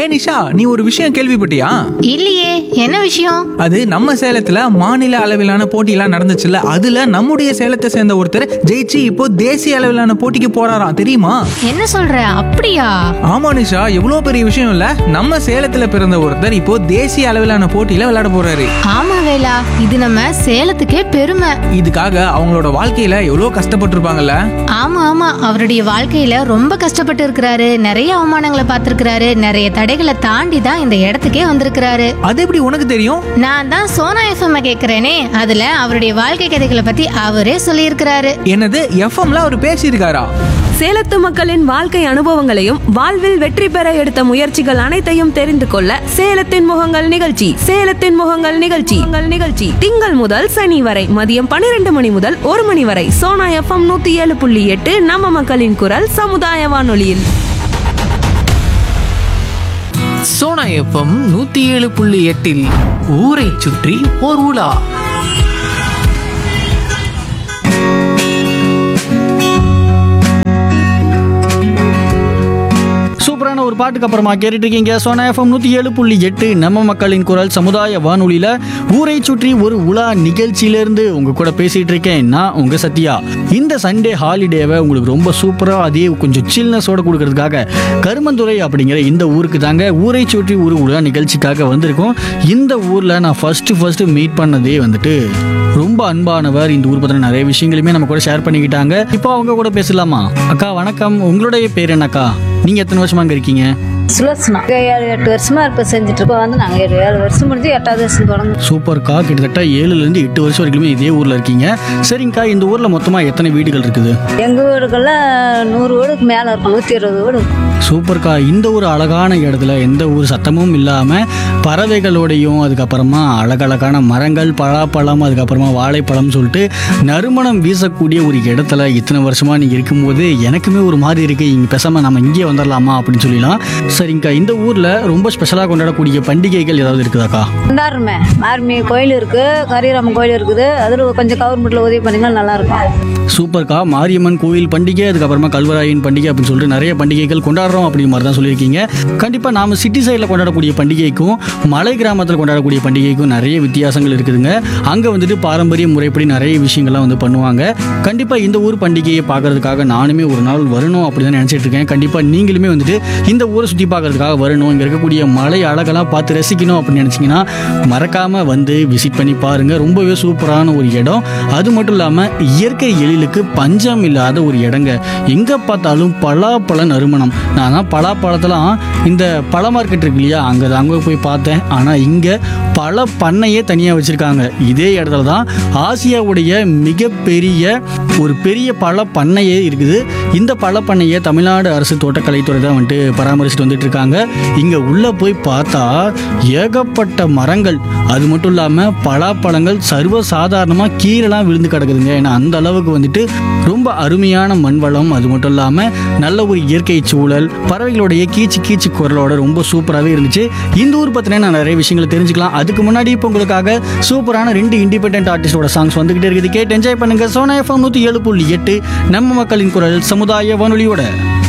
ஏ நிஷா நீ ஒரு விஷயம் கேள்விப்பட்டியா இல்லையே என்ன விஷயம் அது நம்ம சேலத்துல மாநில அளவிலான போட்டியெல்லாம் நடந்துச்சுல்ல அதுல நம்முடைய சேலத்தை சேர்ந்த ஒருத்தர் ஜெயிச்சு இப்போ தேசிய அளவிலான போட்டிக்கு போறாராம் தெரியுமா என்ன சொல்ற அப்படியா ஆமா நிஷா எவ்வளவு பெரிய விஷயம் இல்ல நம்ம சேலத்துல பிறந்த ஒருத்தர் இப்போ தேசிய அளவிலான போட்டியில விளையாட போறாரு ஆமா வேலா இது நம்ம சேலத்துக்கே பெருமை இதுக்காக அவங்களோட வாழ்க்கையில எவ்வளவு கஷ்டப்பட்டிருப்பாங்கல்ல ஆமா ஆமா அவருடைய வாழ்க்கையில ரொம்ப கஷ்டப்பட்டு இருக்கிறாரு நிறைய அவமானங்களை பார்த்திருக்கிறாரு நிறைய தடைகளை தாண்டி தான் இந்த இடத்துக்கே வந்திருக்கிறாரு அது எப்படி உனக்கு தெரியும் நான் தான் சோனா எஃப்எம் கேக்குறேனே அதுல அவருடைய வாழ்க்கை கதைகளை பத்தி அவரே சொல்லியிருக்கிறாரு என்னது எஃப்எம்ல அவர் பேசியிருக்காரா சேலத்து மக்களின் வாழ்க்கை அனுபவங்களையும் வாழ்வில் வெற்றி பெற எடுத்த முயற்சிகள் அனைத்தையும் தெரிந்து கொள்ள சேலத்தின் முகங்கள் நிகழ்ச்சி சேலத்தின் முகங்கள் நிகழ்ச்சி உங்கள் நிகழ்ச்சி திங்கள் முதல் சனி வரை மதியம் பன்னிரண்டு மணி முதல் ஒரு மணி வரை சோனா எஃப்எம் நூத்தி ஏழு புள்ளி எட்டு நம்ம மக்களின் குரல் சமுதாய வானொலியில் சோனா எஃப்எம் நூத்தி ஏழு புள்ளி எட்டில் ஊரை சுற்றி ஓர் உலா சூப்பரான ஒரு பாட்டுக்கு அப்புறமா கேட்டுட்டு இருக்கீங்க சோனா எஃப்எம் நூற்றி ஏழு புள்ளி எட்டு நம்ம மக்களின் குரல் சமுதாய வானொலியில் ஊரை சுற்றி ஒரு உலா நிகழ்ச்சியிலேருந்து உங்கள் கூட பேசிகிட்டு இருக்கேன் நான் உங்கள் சத்யா இந்த சண்டே ஹாலிடேவை உங்களுக்கு ரொம்ப சூப்பராக அதே கொஞ்சம் சில்னஸோட கொடுக்கறதுக்காக கருமந்துறை அப்படிங்கிற இந்த ஊருக்கு தாங்க ஊரை சுற்றி ஒரு உலா நிகழ்ச்சிக்காக வந்திருக்கோம் இந்த ஊரில் நான் ஃபஸ்ட்டு ஃபஸ்ட்டு மீட் பண்ணதே வந்துட்டு ரொம்ப அன்பானவர் இந்த ஊர் பற்றின நிறைய விஷயங்களுமே நம்ம கூட ஷேர் பண்ணிக்கிட்டாங்க இப்போ அவங்க கூட பேசலாமா அக்கா வணக்கம் உங்களுடைய பேர் என்னக்கா நீங்கள் எத்தனை வருஷமா அங்கே இருக்கீங்க சுலோசனா ஏழு எட்டு வருஷமா இப்போ செஞ்சுட்டு இருக்கோம் வந்து நாங்கள் ஏழு ஏழு வருஷம் முடிஞ்சு எட்டாவது வருஷம் தொடங்கும் சூப்பர்க்கா கிட்டத்தட்ட ஏழுலேருந்து எட்டு வருஷம் வரைக்குமே இதே ஊரில் இருக்கீங்க சரிங்கக்கா இந்த ஊரில் மொத்தமாக எத்தனை வீடுகள் இருக்குது எங்கள் வீடுகளில் நூறு வீடுக்கு மேலே இருக்கும் நூற்றி இருபது வீடு சூப்பர்க்கா இந்த ஒரு அழகான இடத்துல எந்த ஒரு சத்தமும் இல்லாமல் பறவைகளோடையும் அதுக்கப்புறமா அழகழகான மரங்கள் பலாப்பழம் அதுக்கப்புறமா வாழைப்பழம் சொல்லிட்டு நறுமணம் வீசக்கூடிய ஒரு இடத்துல இத்தனை வருஷமாக நீங்கள் இருக்கும்போது எனக்குமே ஒரு மாதிரி இருக்குது இங்கே பேசாமல் நம்ம இங்கேயே வந்துடலாமா அப்படின்னு சொல்லிடலாம் சரிங்கக்கா இந்த ஊரில் ரொம்ப ஸ்பெஷலாக கொண்டாடக்கூடிய பண்டிகைகள் ஏதாவது இருக்குதாக்கா கொண்டாடுறோமே மார்மி கோயில் இருக்குது கரியராமன் கோயில் இருக்குது அதில் கொஞ்சம் கவர்மெண்ட்டில் உதவி பண்ணிங்கன்னா நல்லாயிருக்கும் சூப்பர்க்கா மாரியம்மன் கோயில் பண்டிகை அதுக்கப்புறமா கல்வராயன் பண்டிகை அப்படின்னு சொல்லிட்டு நிறைய பண்டிகைகள் கொண்டாடுறோம் அப்படிங்கிற மாதிரி தான் சொல்லியிருக்கீங்க கண்டிப்பாக நாம சிட்டி சைடில் கொண்டாடக்கூடிய பண்டிகைக்கும் மலை கிராமத்தில் கொண்டாடக்கூடிய பண்டிகைக்கும் நிறைய வித்தியாசங்கள் இருக்குதுங்க அங்கே வந்துட்டு பாரம்பரிய முறைப்படி நிறைய விஷயங்கள்லாம் வந்து பண்ணுவாங்க கண்டிப்பாக இந்த ஊர் பண்டிகையை பார்க்கறதுக்காக நானுமே ஒரு நாள் வரணும் அப்படின்னு தான் நினச்சிட்டு இருக்கேன் கண்டிப்பாக நீங்களுமே வந்துட்டு இந்த ஊரை சுற்றி பார்க்கறதுக்காக வரணும் இங்கே இருக்கக்கூடிய மலை அழகெல்லாம் பார்த்து ரசிக்கணும் அப்படின்னு நினச்சிங்கன்னா மறக்காமல் வந்து விசிட் பண்ணி பாருங்கள் ரொம்பவே சூப்பரான ஒரு இடம் அது மட்டும் இல்லாமல் இயற்கை எழிலுக்கு பஞ்சம் இல்லாத ஒரு இடங்க எங்கே பார்த்தாலும் பலாப்பழ நறுமணம் நான் தான் பலாப்பழத்தெல்லாம் இந்த பழ மார்க்கெட் இருக்கு இல்லையா அங்கே அங்கே போய் பார்த்தேன் ஆனால் இங்கே பல பண்ணையே தனியாக வச்சுருக்காங்க இதே இடத்துல தான் ஆசியாவுடைய மிகப்பெரிய ஒரு பெரிய பழ பண்ணையே இருக்குது இந்த பழ பண்ணையை தமிழ்நாடு அரசு தோட்டக்கலைத்துறை தான் வந்துட்டு பராமரிச்சுட்டு வந்துட்டு இருக்காங்க இங்கே உள்ளே போய் பார்த்தா ஏகப்பட்ட மரங்கள் அது மட்டும் இல்லாமல் பலாப்பழங்கள் சர்வ சாதாரணமாக கீழெல்லாம் விழுந்து கிடக்குதுங்க ஏன்னா அந்த அளவுக்கு வந்துட்டு ரொம்ப அருமையான மண் வளம் அது மட்டும் இல்லாமல் நல்ல ஒரு இயற்கை சூழல் பறவைகளுடைய கீச்சு கீச்சு குரலோட ரொம்ப சூப்பராகவே இருந்துச்சு இந்த ஊர் பற்றின நான் நிறைய விஷயங்களை தெரிஞ்சுக்கலாம் அதுக்கு முன்னாடி இப்போ உங்களுக்காக சூப்பரான ரெண்டு இண்டிபெண்டன்ட் ஆர்டிஸ்டோட சாங்ஸ் வந்துகிட்டே இருக்குது கேட்டு என்ஜாய் பண்ணுங்க சோனா எஃப்எம் நூற்றி ஏழு புள்ளி எட்டு நம்ம மக்களின் குரல் சமுதாய வானொலியோட